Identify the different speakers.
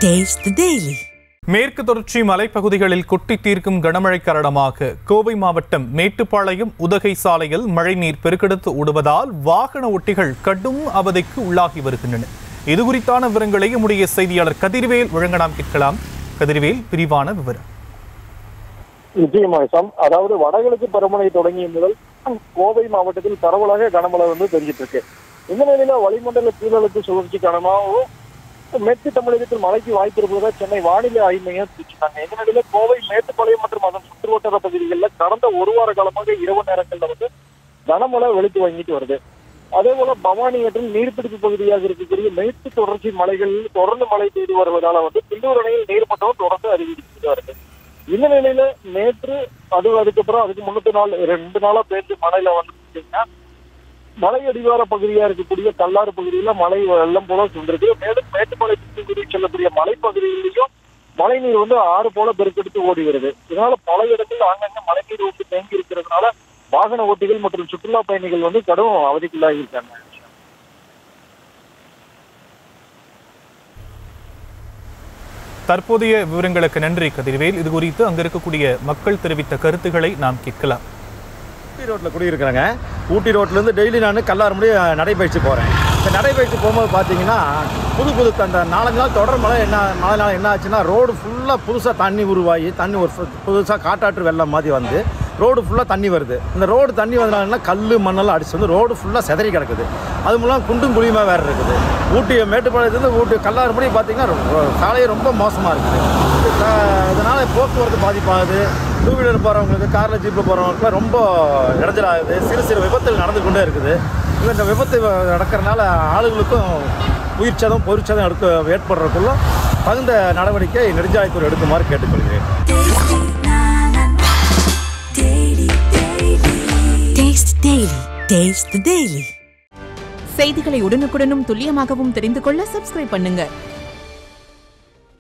Speaker 1: Taste the Daily.
Speaker 2: மேற்கு தொடர்ச்சி மலைப்பகுதிகளில் கொட்டி தீர்க்கும் கனமழை காரணமாக கோவை மாவட்டம் மேட்டுப்பாளையம் உதகை சாலையில் மழைநீர் பெருக்கெடுத்து ஓடுவதால் வாகன ஓட்டிகள் கடும் அவதிக்கு உள்ளாகி வருகின்றன இது குறித்தான விவரங்களை நம்முடைய செய்தியாளர் கதிர்வேல் வழங்க நாம் கேட்கலாம் கதிர்வேல் விரிவான விவரம்
Speaker 3: நிச்சயமாக சாம் அதாவது வடகிழக்கு பருவமழை தொடங்கிய முதல் கோவை மாவட்டத்தில் பரவலாக கனமழை வந்து பெஞ்சிட்டு இருக்கு இந்த நிலையில வளிமண்டல கீழழுத்த சுழற்சி காரணமாகவும் மேற்கு தமிழகத்தில் மழைக்கு வாய்ப்பு இருப்பதாக சென்னை வானிலை ஆய்வு மையம் தெரிவிச்சிருக்காங்க இந்த நிலையில கோவை மேட்டுப்பாளையம் மற்றும் அதன் சுற்றுவட்டார பகுதிகளில் கடந்த ஒரு வார காலமாக இரவு நேரங்கள்ல வந்து கனமழை வெளுத்து வாங்கிட்டு வருது அதே போல பவானி மற்றும் நீர்பிடிப்பு பகுதியாக இருக்கக்கூடிய மேற்கு தொடர்ச்சி மலைகளில் தொடர்ந்து மழை பெய்து வருவதால வந்து பில்லூர் அணையில் நீர்மட்டம் தொடர்ந்து அதிகரிச்சுட்டு வருது இந்த நிலையில நேற்று அது அதுக்கப்புறம் அதுக்கு முன்னத்து நாள் ரெண்டு நாளா பெய்ஞ்ச மழையில வந்து பாத்தீங்கன்னா மலை அடிவார பகுதியா இருக்கக்கூடிய கல்லாறு பகுதியில மழை வெள்ளம் போல சென்றிருக்கு மேலும் மேட்டுமலை சுற்றி செல்லக்கூடிய மலைப்பகுதியிலையும் மழை நீர் வந்து ஆறு போல பெருக்கெடுத்து ஓடி வருது இதனால பல இடத்தில் ஆங்காங்க மழை நீர் வந்து தேங்கி இருக்கிறதுனால வாகன ஓட்டிகள் மற்றும் சுற்றுலா பயணிகள் வந்து கடும் அவதிக்குள்ளாகி இருக்காங்க
Speaker 2: தற்போதைய விவரங்களுக்கு நன்றி கதிர்வேல் இது குறித்து அங்க இருக்கக்கூடிய மக்கள் தெரிவித்த கருத்துக்களை நாம் கேட்கலாம்
Speaker 4: ஊட்டி ரோட்டில் குடியிருக்கிறேங்க ஊட்டி ரோட்லேருந்து டெய்லி நான் கல்லாறு முடி நடைபயிற்சி போகிறேன் இந்த நடைபயிற்சி போகும்போது பார்த்தீங்கன்னா புது புது அந்த நாலஞ்சு நாள் தொடர் மழை என்ன மழை நாள் என்ன ஆச்சுன்னா ரோடு ஃபுல்லாக புதுசாக தண்ணி உருவாகி தண்ணி ஒரு புதுசாக காட்டாற்று வெள்ளம் மாதிரி வந்து ரோடு ஃபுல்லாக தண்ணி வருது இந்த ரோடு தண்ணி வந்தனால கல் மண்ணெல்லாம் அடிச்சு வந்து ரோடு ஃபுல்லாக செதறி கிடக்குது அது மூலம் குண்டும் குழியுமா வேறு இருக்குது ஊட்டி மேட்டுப்பாளையத்துலேருந்து ஊட்டி கல்லாறு முடி பார்த்தீங்கன்னா ரொம்ப- சாலை ரொம்ப மோசமாக இருக்குது இதனால் போக்குவரத்து பாதிப்பாகுது டூ வீலர் போகிறவங்களுக்கு காரில் ஜீப்பில் போகிறவங்களுக்குலாம் ரொம்ப இடைஞ்சலாகுது சிறு சிறு விபத்துகள் நடந்து கொண்டே இருக்குது இந்த விபத்து நடக்கிறனால ஆளுகளுக்கும் உயிர் சேதம் பொருட்சேதம் எடுக்க ஏற்படுறதுக்குள்ள தகுந்த நடவடிக்கை நெடுஞ்சாலைத்துறை எடுக்குமாறு கேட்டுக்கொள்கிறேன்
Speaker 1: Taste Daily. Taste the Daily.
Speaker 5: செய்திகளை உடனுக்குடனும் துல்லியமாகவும் தெரிந்து கொள்ள சப்ஸ்கிரைப் பண்ணுங்க